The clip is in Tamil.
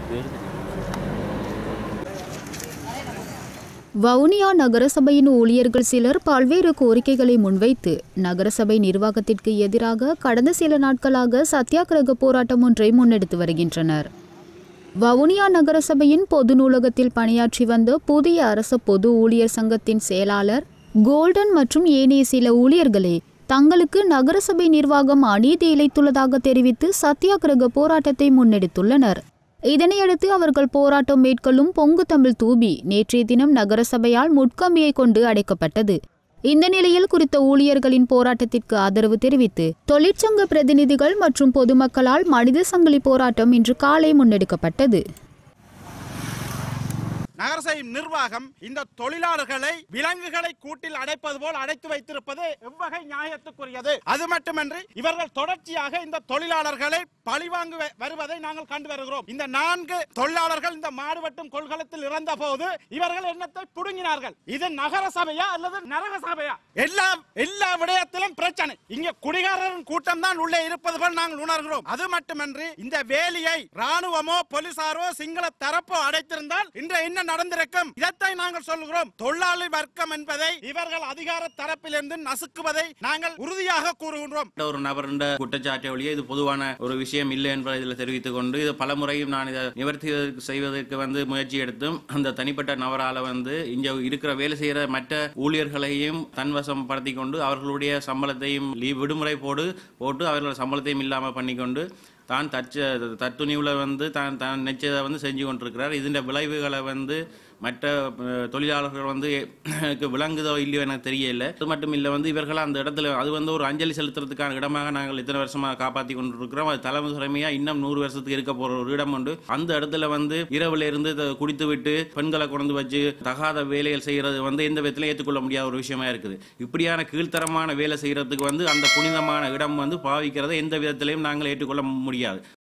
வவுனியா நகரசபையின் ஊழியர்கள் சிலர் பல்வேறு கோரிக்கைகளை முன்வைத்து நகரசபை நிர்வாகத்திற்கு எதிராக கடந்த சில நாட்களாக சத்தியாகிரக போராட்டம் ஒன்றை முன்னெடுத்து வருகின்றனர் வவுனியா நகரசபையின் பொது நூலகத்தில் பணியாற்றி வந்த புதிய அரச பொது ஊழியர் சங்கத்தின் செயலாளர் கோல்டன் மற்றும் ஏனைய சில ஊழியர்களே தங்களுக்கு நகரசபை நிர்வாகம் அநீதி இழைத்துள்ளதாக தெரிவித்து சத்தியாகிரக போராட்டத்தை முன்னெடுத்துள்ளனர் இதனையடுத்து அவர்கள் போராட்டம் மேற்கொள்ளும் பொங்கு தமிழ் தூபி நேற்றைய தினம் நகரசபையால் முட்கம்பியை கொண்டு அடைக்கப்பட்டது இந்த நிலையில் குறித்த ஊழியர்களின் போராட்டத்திற்கு ஆதரவு தெரிவித்து தொழிற்சங்க பிரதிநிதிகள் மற்றும் பொதுமக்களால் மனித சங்கிலி போராட்டம் இன்று காலை முன்னெடுக்கப்பட்டது நகரசபை நிர்வாகம் இந்த தொழிலாளர்களை விலங்குகளை கூட்டில் அடைப்பது போல் அடைத்து வைத்திருப்பது எவ்வகை நியாயத்துக்குரியது அது மட்டுமன்றி இவர்கள் தொடர்ச்சியாக இந்த தொழிலாளர்களை பழிவாங்கு வ- வருவதை நாங்கள் கண்டு வருகிறோம் இந்த நான்கு தொழிலாளர்கள் இந்த மாடுவட்டும் கொள்கலத்தில் இறந்த போது இவர்கள் எண்ணத்தை புடுங்கினார்கள் இது நகர சபையா அல்லது நரக சபையா எல்லா எல்லா விடயத்திலும் பிரச்சனை இங்க குடிகாரரின் கூட்டம் தான் உள்ளே இருப்பது போல் நாங்கள் உணர்கிறோம் அது மட்டுமன்றி இந்த வேலியை ராணுவமோ போலீசாரோ சிங்கள தரப்போ அடைத்திருந்தால் இன்று என்ன நடந்திருக்கும் இதைத்தான் நாங்கள் சொல்கிறோம் தொழிலாளி வர்க்கம் என்பதை இவர்கள் அதிகார தரப்பிலிருந்து நசுக்குவதை நாங்கள் உறுதியாக கூறுகின்றோம் ஒரு நபருண்ட குற்றச்சாட்டை ஒழிய இது பொதுவான ஒரு விஷயம் இல்லை என்பதை இதில் தெரிவித்துக் கொண்டு இது பலமுறையும் நான் இதை நிவர்த்தி செய்வதற்கு வந்து முயற்சி எடுத்தும் அந்த தனிப்பட்ட நபரால வந்து இங்க இருக்கிற வேலை செய்யற மற்ற ஊழியர்களையும் தன்வசம் படுத்தி கொண்டு அவர்களுடைய சம்பளத்தையும் லீவ் விடுமுறை போடு போட்டு அவர்கள் சம்பளத்தையும் இல்லாமல் பண்ணிக்கொண்டு தான் தச்ச தத்துணிவில் வந்து தான் தான் நிச்சயதை வந்து செஞ்சு கொண்டிருக்கிறார் இதன் விளைவுகளை வந்து மற்ற அஹ், தொழிலாளர்கள் வந்து எனக்கு விளங்குதோ இல்லையோ எனக்கு தெரியல அது மட்டும் இல்லை வந்து இவர்கள் அந்த இடத்துல அது வந்து ஒரு அஞ்சலி செலுத்துறதுக்கான இடமாக நாங்கள் இத்தனை வருஷமாக காப்பாற்றி கொண்டிருக்கிறோம் அது தலைமுறைமையாக இன்னும் நூறு வருஷத்துக்கு இருக்க போகிற ஒரு இடம் உண்டு அந்த இடத்துல வந்து இரவுல இருந்து த- குடித்து விட்டு பெண்களை கொண்டு வச்சு தகாத வேலைகள் செய்கிறது வந்து எந்த விதத்திலும் ஏற்றுக்கொள்ள முடியாத ஒரு விஷயமா இருக்குது இப்படியான கீழ்த்தரமான வேலை செய்கிறதுக்கு வந்து அந்த புனிதமான இடம் வந்து பாவிக்கிறதை எந்த விதத்திலையும் நாங்கள் ஏற்றுக்கொள்ள முடியாது